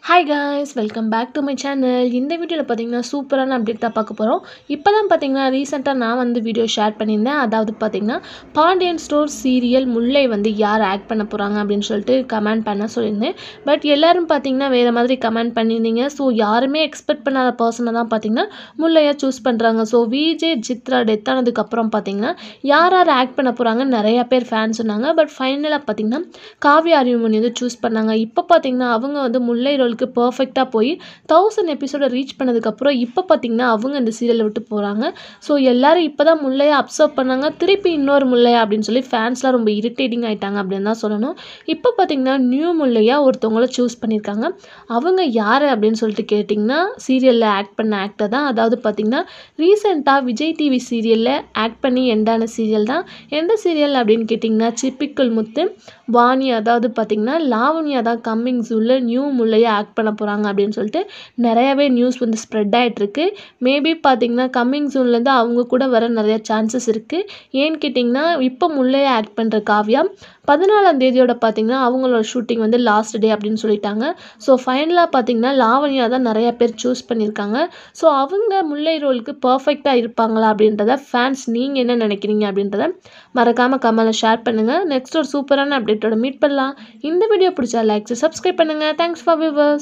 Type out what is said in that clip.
hi guys welcome back to my channel இந்த வீடியோவில் பார்த்தீங்கன்னா சூப்பரான அப்டேட் தான் பார்க்க போகிறோம் இப்போ தான் பார்த்தீங்கன்னா ரீசெண்டாக நான் வந்து வீடியோ ஷேர் பண்ணியிருந்தேன் அதாவது பார்த்தீங்கன்னா பாண்டியன் ஸ்டோர் சீரியல் முல்லை வந்து யார் ஆக்ட் பண்ண போகிறாங்க அப்படின்னு சொல்லிட்டு கமெண்ட் பண்ண சொல்லியிருந்தேன் பட் எல்லாரும் பார்த்தீங்கன்னா வேறு மாதிரி கமெண்ட் பண்ணியிருந்தீங்க ஸோ யாருமே எக்ஸ்பெக்ட் பண்ணாத பர்சனை தான் பார்த்தீங்கன்னா முல்லையாக சூஸ் பண்ணுறாங்க ஸோ விஜே சித்ரா டெத் ஆனதுக்கப்புறம் பார்த்தீங்கன்னா யார் யார் ஆக்ட் பண்ண போகிறாங்க நிறையா பேர் ஃபேன் சொன்னாங்க பட் ஃபைனலாக பார்த்தீங்கன்னா காவ்யா அறிவுமணி வந்து சூஸ் பண்ணாங்க இப்போ பார்த்தீங்கன்னா அவங்க வந்து முல்லை ரோலுக்கு பர்ஃபெக்டாக போய் தௌசண்ட் எபிசோட ரீச் பண்ணதுக்கப்புறம் இப்போ பார்த்தீங்கன்னா அவங்க இந்த சீரியலை விட்டு போகிறாங்க ஸோ எல்லாரும் இப்போ தான் முல்லையை அப்சர்வ் பண்ணாங்க திருப்பி இன்னொரு முல்லையா அப்படின்னு சொல்லி ஃபேன்ஸ்லாம் ரொம்ப இரிட்டேட்டிங் ஆயிட்டாங்க அப்படின்னு தான் சொல்லணும் இப்போ பார்த்தீங்கன்னா நியூ முல்லையா ஒருத்தவங்கள சூஸ் பண்ணியிருக்காங்க அவங்க யார் அப்படின்னு சொல்லிட்டு கேட்டிங்கன்னா சீரியலில் ஆக்ட் பண்ண ஆக்டர் தான் அதாவது பார்த்தீங்கன்னா ரீசெண்டாக விஜய் டிவி சீரியலில் ஆக்ட் பண்ணி எண்டான சீரியல் தான் எந்த சீரியல் அப்படின்னு கேட்டிங்கன்னா சிப்பிக்குள் முத்து வாணி அதாவது பார்த்திங்கன்னா லாவண்யா தான் கம்மிங் ஜூவில் நியூ முல்லையை ஆக்ட் பண்ண போகிறாங்க அப்படின்னு சொல்லிட்டு நிறையாவே நியூஸ் வந்து ஸ்ப்ரெட் ஆகிட்டுருக்கு மேபி பார்த்திங்கன்னா கம்மிங் ஜூன்லேருந்து அவங்க கூட வர நிறைய சான்சஸ் இருக்குது ஏன்னு கேட்டிங்கன்னா இப்போ முல்லையை ஆக்ட் பண்ணுற காவ்யா பதினாலாம் தேதியோட பார்த்திங்கன்னா அவங்களோட ஷூட்டிங் வந்து லாஸ்ட் டே அப்படின்னு சொல்லிட்டாங்க ஸோ ஃபைனலாக பார்த்திங்கன்னா லாவண்யா தான் நிறைய பேர் சூஸ் பண்ணியிருக்காங்க ஸோ அவங்க முல்லை ரோலுக்கு பர்ஃபெக்டாக இருப்பாங்களா அப்படின்றத ஃபேன்ஸ் நீங்கள் என்ன நினைக்கிறீங்க அப்படின்றத மறக்காமல் கமெண்ட்டில் ஷேர் பண்ணுங்கள் நெக்ஸ்ட் ஒரு சூப்பரான அப்டேட்டோட மீட் பண்ணலாம் இந்த வீடியோ பிடிச்சா லைக்ஸ் சப்ஸ்கிரைப் பண்ணுங்கள் தேங்க்ஸ் ஃபார் வியூவர்ஸ்